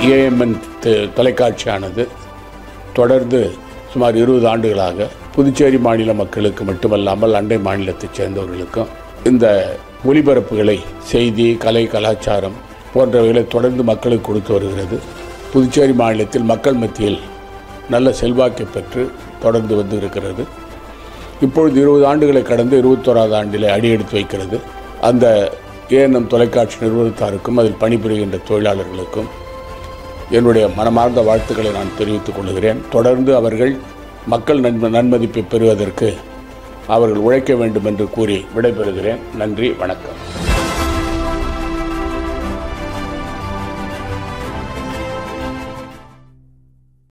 AMN தொலைக்காட்சியானது தொடர்ந்து சுமார் இருபது ஆண்டுகளாக புதுச்சேரி மாநில மக்களுக்கு மட்டுமல்லாமல் அண்டை மாநிலத்தைச் சேர்ந்தவர்களுக்கும் இந்த ஒலிபரப்புகளை செய்தி கலை கலாச்சாரம் போன்றவைகளை தொடர்ந்து மக்களுக்கு கொடுத்து வருகிறது புதுச்சேரி மாநிலத்தில் மக்கள் மத்தியில் நல்ல செல்வாக்கை பெற்று தொடர்ந்து வந்து இருக்கிறது இப்பொழுது இருபது ஆண்டுகளை கடந்து இருபத்தோராவது ஆண்டிலே அடியெடுத்து வைக்கிறது அந்த ஏஎன்எம் தொலைக்காட்சி நிறுவனத்தாருக்கும் அதில் பணிபுரிகின்ற தொழிலாளர்களுக்கும் என்னுடைய மனமார்ந்த வாழ்த்துக்களை நான் தெரிவித்துக் கொள்கிறேன் தொடர்ந்து அவர்கள் மக்கள் நன்ம நன்மதிப்பை பெறுவதற்கு அவர்கள் உழைக்க வேண்டும் என்று கூறி விடைபெறுகிறேன் நன்றி வணக்கம்